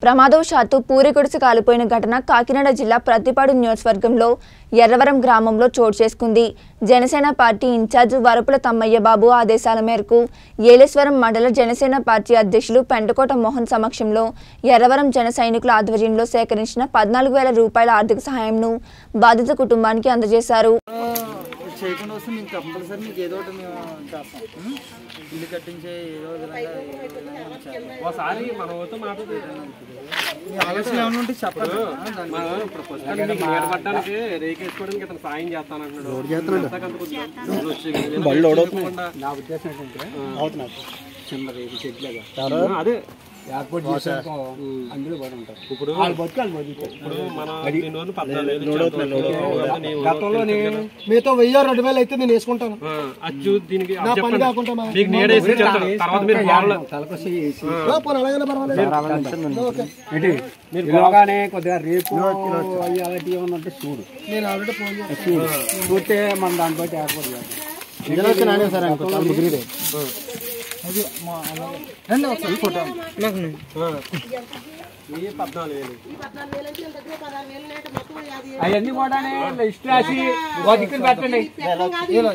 ప్రమాదవశాత్తు పూరి గుడిసె కాలిపోయిన ఘటన కాకినాడ జిల్లా ప్రతిపాడు నియోజకవర్గంలో ఎర్రవరం గ్రామంలో చోటు చేసుకుంది జనసేన పార్టీ ఇన్ఛార్జ్ వరపుల తమ్మయ్య బాబు ఆదేశాల మేరకు ఏలేశ్వరం మండల జనసేన పార్టీ అధ్యక్షులు పెంటకోట మోహన్ సమక్షంలో ఎర్రవరం జన సైనికుల ఆధ్వర్యంలో సేకరించిన పద్నాలుగు వేల రూపాయల ఆర్థిక సహాయంను బాధిత కుటుంబానికి అందజేశారు ఇది చేయకుండా వస్తే మేము కంపల్సరీ మీకు ఏదో ఒకటి మేము చేస్తాం ఉం? ఇల్లు కట్టించే ఏదో విధంగా ఏదో విధంగా మేము చేస్తాం. ఒకసారి మన ఊరితో మాట్లాడుతుంది మీ ఆలోచన ఏమైనా ఉంటే చెప్పండి ఆ, దాన్ని మనం ఇప్పుడు ప్రస్తుతానికి మీకు నీడ పట్టడానికి రేకేసుకోవడానికి ఇతను సాయం చేస్తాను అంటున్నాడు ఎంతకంత కొద్దిగా వచ్చి నా ఉద్దేశం ఏంటంటే అవుతున్నారు చిన్న రేపు చెట్లుగా ఆ, అదే ఏర్పాటు చేసాక అందులో పడి ఉంటారు ఇప్పుడు వాళ్ళు బతుకు వాళ్ళు బతుకుతారు ఇప్పుడు మన దీని వల్ల పద్నాలుగు వేలు ఇచ్చాం. నీ గతంలో నేను మీతో వెయ్యి రెండు వేలు అయితే నేను వేసుకుంటాను ఆ, అది చూ దీనికి అది పని చెప్పండి కాకుండా మా- మీకు నీడ వేసి ఇచ్చేస్తాను. తర్వాత మీరు బాగా తలకొచ్చి అలాగైనా పర్వాలేదు ఏంటి మీరు బాగానే కొద్దిగా రేపు అవి అలాంటివి ఏమన్నా ఉంటే చూడు నేను ఆల్రెడీ ఫోన్ చూడు చూస్తే మన దాన్ని బట్టి ఏర్పాటు చేయాలి అది మా అలాగే. రండి ఒకసారి ఫోటో ఈ పద్నాలుగు వేలు అవన్నీ కూడా లిస్ట్ రాసి ఒక దిక్కున పెట్టండి ఇలా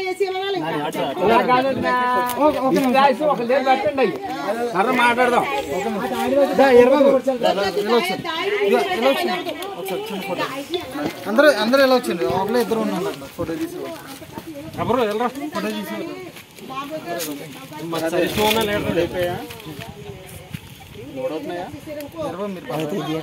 కాదు నా. లిస్ట్ రాసి ఒక దగ్గర పెట్టండి సరే మాట్లాడదాం అందరూ అందరూ ఎలా వచ్చింది లోపల ఇద్దరు ఉన్నారు అక్కడ ఫోటో తీసి ఎవరు వెళ్ళరా ఫోటో తీసి మరి సైజ్ ఉన్నా లీటర్ అయిపోయా ఇరవై మీరు